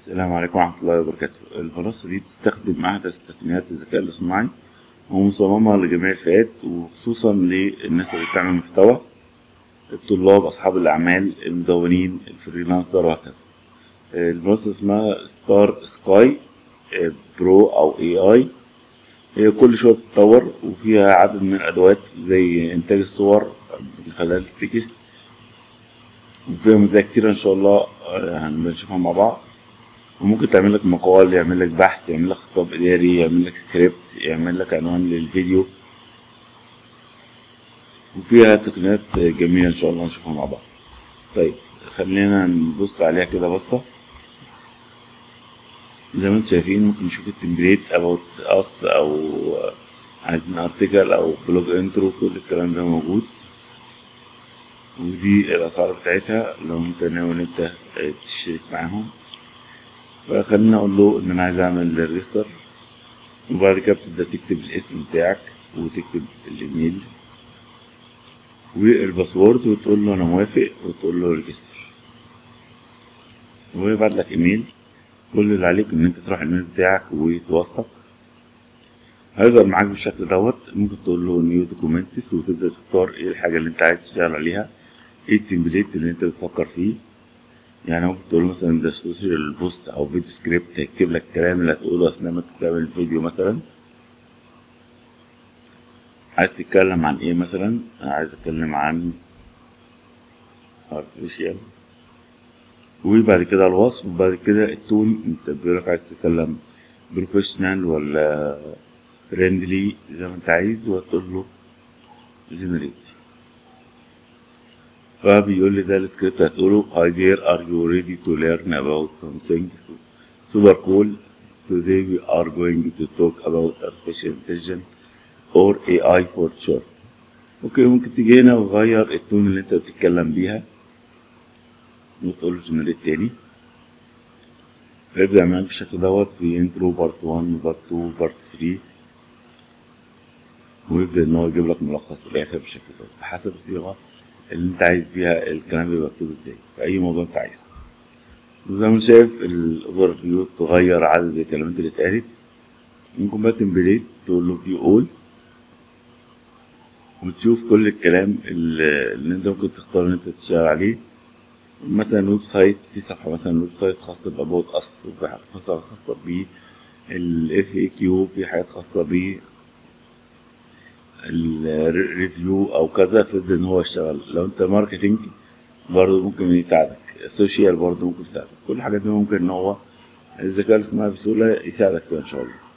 السلام عليكم ورحمة الله وبركاته المنصة دي بتستخدم أحدث تقنيات الذكاء الاصطناعي ومصممة لجميع الفئات وخصوصا للناس اللي بتعمل محتوى الطلاب أصحاب الأعمال المدونين الفريلانسر وهكذا المنصة اسمها ستار سكاي برو أو اي اي هي كل شوية بتتطور وفيها عدد من الأدوات زي إنتاج الصور من خلال التكست وفيها مزايا كتيرة إن شاء الله هنشوفها مع بعض وممكن تعمل لك مقال يعمل لك بحث يعمل لك خطاب إداري يعمل لك سكريبت يعمل لك عنوان للفيديو وفيها تقنيات جميلة إن شاء الله نشوفها مع بعض طيب خلينا نبص عليها كده بصة زي ما انتم شايفين ممكن نشوف التمبليت about us أو عايزين ارتكل أو بلوج انترو كل الكلام ده موجود ودي الأسعار بتاعتها لو انت ناوي ان انت تشترك معاهم فخلينا اقول له ان انا عايز اعمل ريجستر وبعد كده بتبدا تكتب الاسم بتاعك وتكتب الايميل والباسورد وتقول له انا موافق وتقول له ريجستر ويبعت لك ايميل كل اللي عليك ان انت تروح الايميل بتاعك وتوثق هيظهر معاك بالشكل دوت ممكن تقول له نيو دوكيومنتس وتبدا تختار ايه الحاجه اللي انت عايز تشتغل عليها ايه التمبليت اللي انت بتفكر فيه يعني ممكن تقول مثلا ده سوشيال بوست او فيديو سكريبت هيكتب لك الكلام اللي هتقوله اثناء ما بتعمل الفيديو مثلا عايز تتكلم عن ايه مثلا انا عايز اتكلم عن artificial وبعد كده الوصف وبعد كده التون انت بيقولك عايز تتكلم بروفيشنال ولا فريندلي زي ما انت عايز وتقول له جنريت فبيقول لي ده السكريبت هتقوله Hi there are you ready to learn about something super cool today we are going to talk about artificial intelligence or AI for short اوكي ممكن تيجي هنا وتغير التون اللي انت بتتكلم بيها وتقول له جنريت تاني فيبدأ معاك بالشكل دوت في انترو بارت 1 بارت 2 بارت 3 ويبدأ ان هو يجيب لك ملخص في الاخر بالشكل دوت بحسب الصيغة اللي انت عايز بيها الكلام بيبقى مكتوب ازاي في اي موضوع انت عايزه وزي ما شايف الاوفر فيو تغير عدد الكلمات اللي اتقالت ممكن بقى تمبليت تقول له فيو اول وتشوف كل الكلام اللي انت ممكن تختار ان انت تشتغل عليه مثلا ويب سايت في صفحة مثلا ويب سايت خاصة بأبوت أس وفي حاجات خاصة خاصة ب الاف اي كيو في حاجات خاصة ب الريفيو او كذا فيبدا ان هو يشتغل لو انت ماركتينج برضه ممكن يساعدك السوشيال برضه ممكن يساعدك كل الحاجات دي ممكن ان هو الذكاء الاصطناعي بسهولة يساعدك فيها ان شاء الله